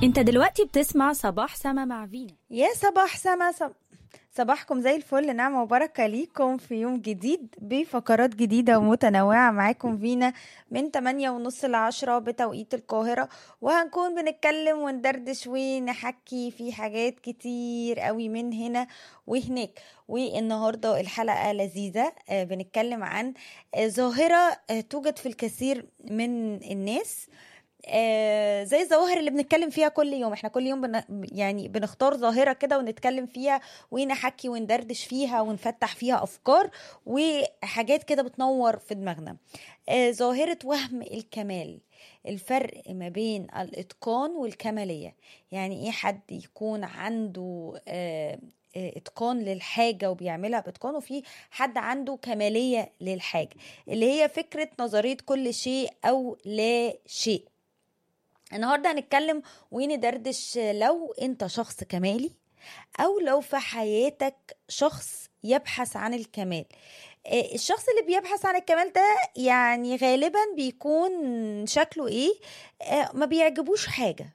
انت دلوقتي بتسمع صباح سما مع فينا يا صباح سما صب... صباحكم زي الفل نعمة وبركة ليكم في يوم جديد بفقرات جديدة ومتنوعة معاكم فينا من 8 ونص ل 10 بتوقيت القاهرة وهنكون بنتكلم وندردش ونحكي في حاجات كتير قوي من هنا وهناك والنهاردة الحلقة لذيذة آه، بنتكلم عن آه، ظاهرة آه، توجد في الكثير من الناس آه، زي الظواهر اللي بنتكلم فيها كل يوم احنا كل يوم بن... يعني بنختار ظاهرة كده ونتكلم فيها ونحكي وندردش فيها ونفتح فيها أفكار وحاجات كده بتنور في دماغنا آه، ظاهرة وهم الكمال الفرق ما بين الإتقان والكمالية يعني إيه حد يكون عنده آه، آه، اتقان للحاجه وبيعملها باتقان وفي حد عنده كماليه للحاجه اللي هي فكره نظريه كل شيء او لا شيء النهارده هنتكلم وندردش لو انت شخص كمالي او لو في حياتك شخص يبحث عن الكمال آه، الشخص اللي بيبحث عن الكمال ده يعني غالبا بيكون شكله ايه آه، ما بيعجبوش حاجه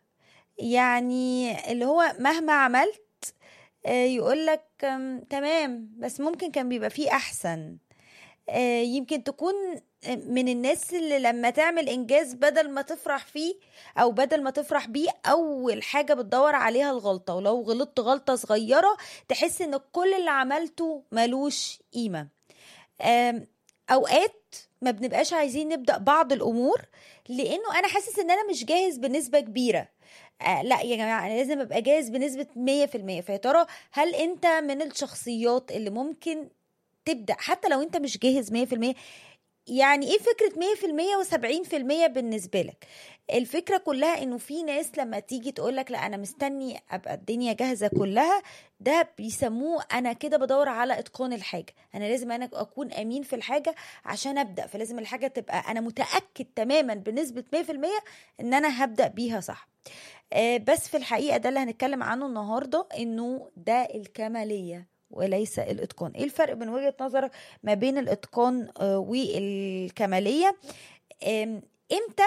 يعني اللي هو مهما عملت يقول لك تمام بس ممكن كان بيبقى فيه احسن آه، يمكن تكون من الناس اللي لما تعمل انجاز بدل ما تفرح فيه او بدل ما تفرح بيه اول حاجه بتدور عليها الغلطه ولو غلطت غلطه صغيره تحس ان كل اللي عملته ملوش قيمه آم، اوقات ما بنبقاش عايزين نبدا بعض الامور لانه انا حاسس ان انا مش جاهز بنسبه كبيره آه لا يا جماعه انا لازم ابقى جاهز بنسبه 100% فيا ترى هل انت من الشخصيات اللي ممكن تبدا حتى لو انت مش جاهز 100% يعني ايه فكره 100% و70% بالنسبه لك الفكره كلها انه في ناس لما تيجي تقولك لا انا مستني ابقى الدنيا جاهزه كلها ده بيسموه انا كده بدور على اتقان الحاجه انا لازم انا اكون امين في الحاجه عشان ابدا فلازم الحاجه تبقى انا متاكد تماما بنسبه 100% ان انا هبدا بيها صح آه، بس في الحقيقه ده اللي هنتكلم عنه النهارده انه ده الكماليه وليس الاتقان ايه الفرق بين وجهه نظرك ما بين الاتقان آه، والكماليه آم، امتى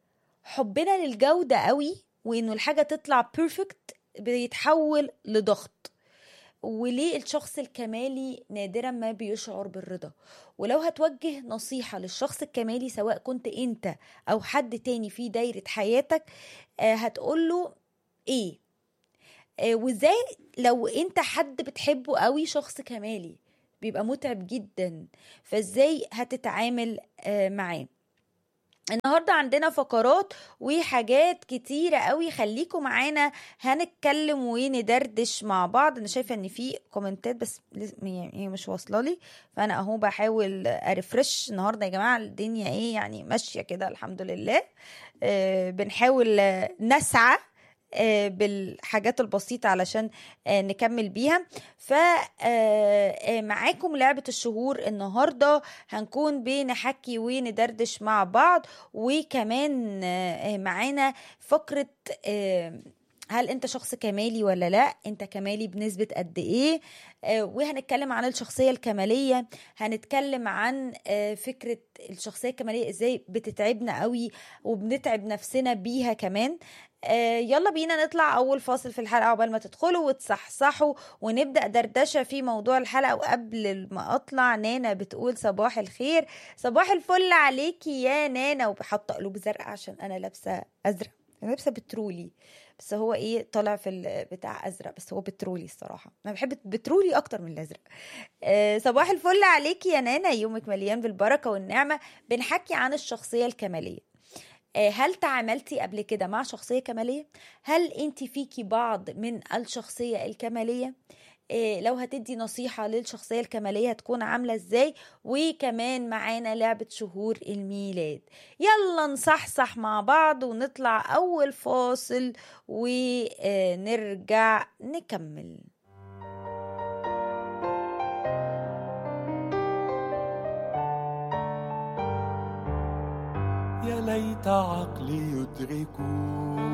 حبنا للجوده قوي وانه الحاجه تطلع بيرفكت بيتحول لضغط وليه الشخص الكمالي نادرا ما بيشعر بالرضا ولو هتوجه نصيحة للشخص الكمالي سواء كنت انت او حد تاني في دايرة حياتك آه، هتقوله ايه آه، وازاي لو انت حد بتحبه قوي شخص كمالي بيبقى متعب جدا فازاي هتتعامل آه، معاه النهارده عندنا فقرات وحاجات كتيرة قوي خليكم معانا هنتكلم وندردش مع بعض انا شايفة ان في كومنتات بس لز- يعني هي مش واصلة لي فانا اهو بحاول ارفرش النهارده يا جماعة الدنيا ايه يعني ماشية كده الحمد لله آه بنحاول آه، نسعى آه، بالحاجات البسيطة علشان آه، نكمل بيها فمعاكم لعبة الشهور النهاردة هنكون بنحكي وندردش مع بعض وكمان آه، معانا فقرة آه، هل انت شخص كمالي ولا لا انت كمالي بنسبة قد ايه آه، وهنتكلم عن الشخصية الكمالية هنتكلم عن آه، فكرة الشخصية الكمالية ازاي بتتعبنا قوي وبنتعب نفسنا بيها كمان آه، يلا بينا نطلع اول فاصل في الحلقه عقبال ما تدخلوا وتصحصحوا ونبدا دردشه في موضوع الحلقه وقبل ما اطلع نانا بتقول صباح الخير صباح الفل عليكي يا نانا وبحط قلوب زرقاء عشان انا لابسه ازرق انا لابسه بترولي بس هو ايه طالع في البتاع ازرق بس هو بترولي الصراحه انا بحب البترولي اكتر من الازرق آه، صباح الفل عليكي يا نانا يومك مليان بالبركه والنعمه بنحكي عن الشخصيه الكماليه آه، هل تعاملتي قبل كده مع شخصية كمالية؟ هل انت فيكي بعض من الشخصية الكمالية؟ آه، لو هتدي نصيحة للشخصية الكمالية هتكون عاملة ازاي وكمان معانا لعبة شهور الميلاد يلا نصحصح مع بعض ونطلع أول فاصل ونرجع نكمل يا ليت عقلي يدرك